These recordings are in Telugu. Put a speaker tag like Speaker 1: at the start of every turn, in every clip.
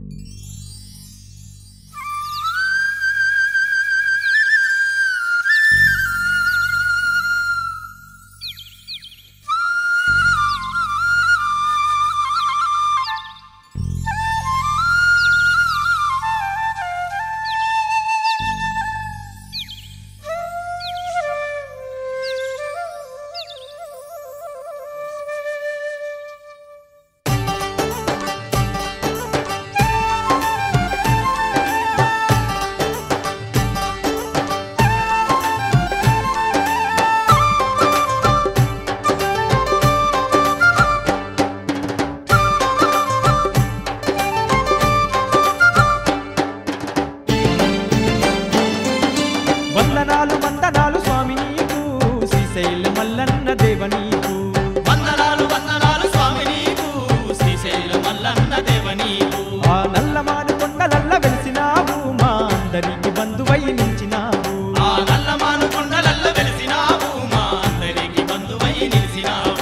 Speaker 1: వందనాలు వందనాలు స్వామి నీకు శ్రీశైల మల్లన్న దేవ నీకు
Speaker 2: వందనాలు వందనాలు స్వామి నీకు శ్రీశైల మల్లన్న దేవ నీకు
Speaker 1: ఆ నల్లమాను కొండలల్ల వెలిసినావు మా అందరికి బంధువై నిలిచినావు
Speaker 2: ఆ నల్లమాను కొండలల్ల వెలిసినావు మా అందరికి బంధువై నిలిసినావు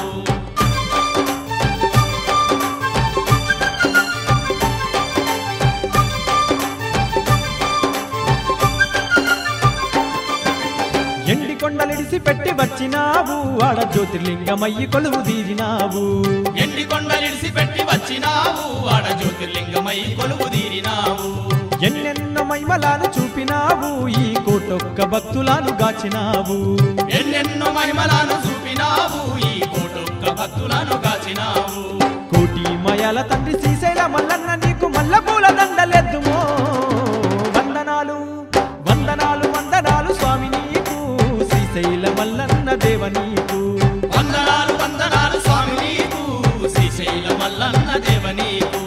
Speaker 1: ఎండి కొండలిడిసి పెట్టి వచ్చినావు ఆడ జ్యోతిర్లింగమయ్యి కొలువు తీరినావు
Speaker 2: ఎండి కొండలిడిసి పెట్టి వచ్చినావు ఆడ జ్యోతిర్లింగమై కొలువు తీరినావు
Speaker 1: ఎన్నెన్నో మైమలాను చూపినావు ఈ కోటొక్క భక్తులను గాచినావు
Speaker 2: ఎన్నెన్నో మహిమలను చూపినావు ఈ కోటొక్క భక్తులను కాచినావు
Speaker 1: కోటి మయాల తండ్రి శ్రీశైల మల్లన్న నీకు మల్ల పూల దండలెద్దుమో వందనాలు వందనాలు వందనాలు స్వామి నీకు శ్రీశైల మల్లన్న దేవ నీకు
Speaker 2: వందనాలు వందనాలు స్వామి నీకు శ్రీశైల మల్లన్న దేవ నీకు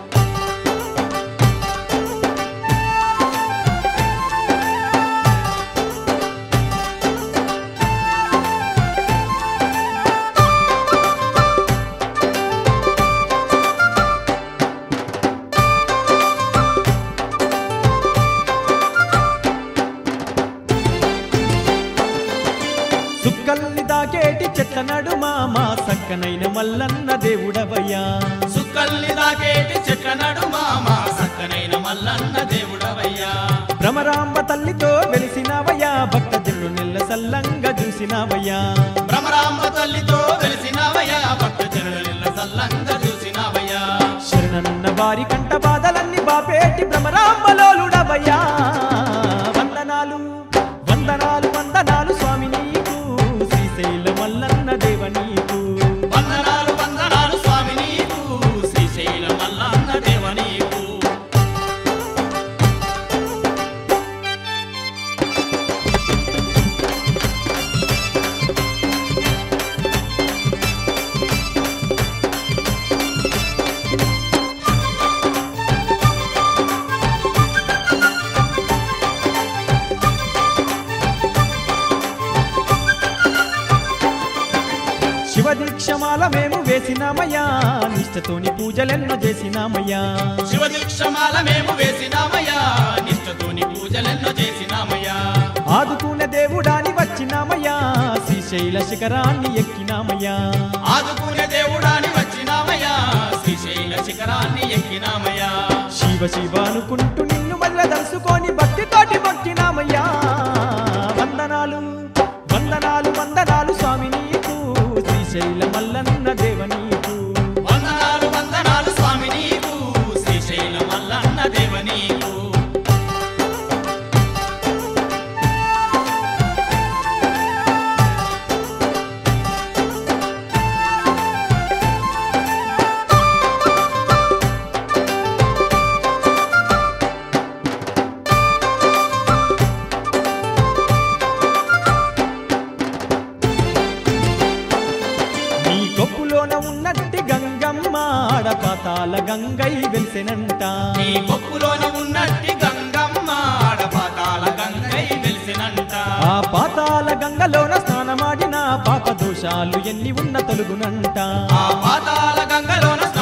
Speaker 1: సుక్కల్ని దాకేటి చెట్ల నడుమా మా సక్కనైన మల్లన్న దేవుడవయ్యా
Speaker 2: సుక్కల్ని దాకేటి చెట్ల నడుమా మా సక్కనైన మల్లన్న దేవుడవయ్యా
Speaker 1: భ్రమరాంబ తల్లితో వెలిసినవయ్యా భక్త జనులు నెల్ల సల్లంగా చూసినవయ్యా
Speaker 2: భ్రమరాంబ తల్లితో వెలిసినవయ్యా భక్త జనుల సల్లంగా చూసినవయ్యా
Speaker 1: శరణన్న వారి కంట బాధలన్నీ బాపేటి భ్రమరాంబలోలుడవయ్యా వందనాలు వందనాలు వందనాలు స్వామి నీకు శ్రీశైల మల్లన్న దేవ నీకు
Speaker 2: వందనాలు వందనాలు స్వామి నీకు శ్రీశైల మల్లన్న దేవ నీకు
Speaker 1: శివ దీక్షమాల మేము వేసినామయ్యా నిష్టతోని పూజలెన్నో చేసినామయ్యా
Speaker 2: శివ దీక్షమాల మేము వేసినామయ్యా నిష్టతోని పూజలెన్నో చేసినామయ్యా
Speaker 1: ఆదుకునే దేవుడాని వచ్చినామయ్యా శ్రీశైల శిఖరాన్ని ఎక్కినామయ్యా
Speaker 2: ఆదుకునే దేవుడాని వచ్చినామయ్యా శ్రీశైల శిఖరాన్ని ఎక్కినామయ్యా
Speaker 1: శివ శివ అనుకుంటూ నిన్ను మల్ల దలుసుకొని భక్తితోటి మొక్కినామయ్యా వందనాలు వందనాలు వందనాలు స్వామి నీకు శ్రీశైల మల్లన్న దేవ నీకు
Speaker 2: వందనాలు వందనాలు స్వామి నీకు శ్రీశైల మల్లన్న దేవ నీకు
Speaker 1: నీ కొప్పులోన ఉన్నట్టి గంగమ్మ ఆడపాతాల గంగై వెలిసెనంట
Speaker 2: నీ కొప్పులోన ఉన్నట్టి గంగమ్మ ఆడపాతాల గంగై వెలిసినంట
Speaker 1: ఆ పాతాల గంగలోన స్నానమాడిన పాప దోషాలు ఎన్ని ఉన్న తొలుగునంట
Speaker 2: ఆ పాతాల గంగలోన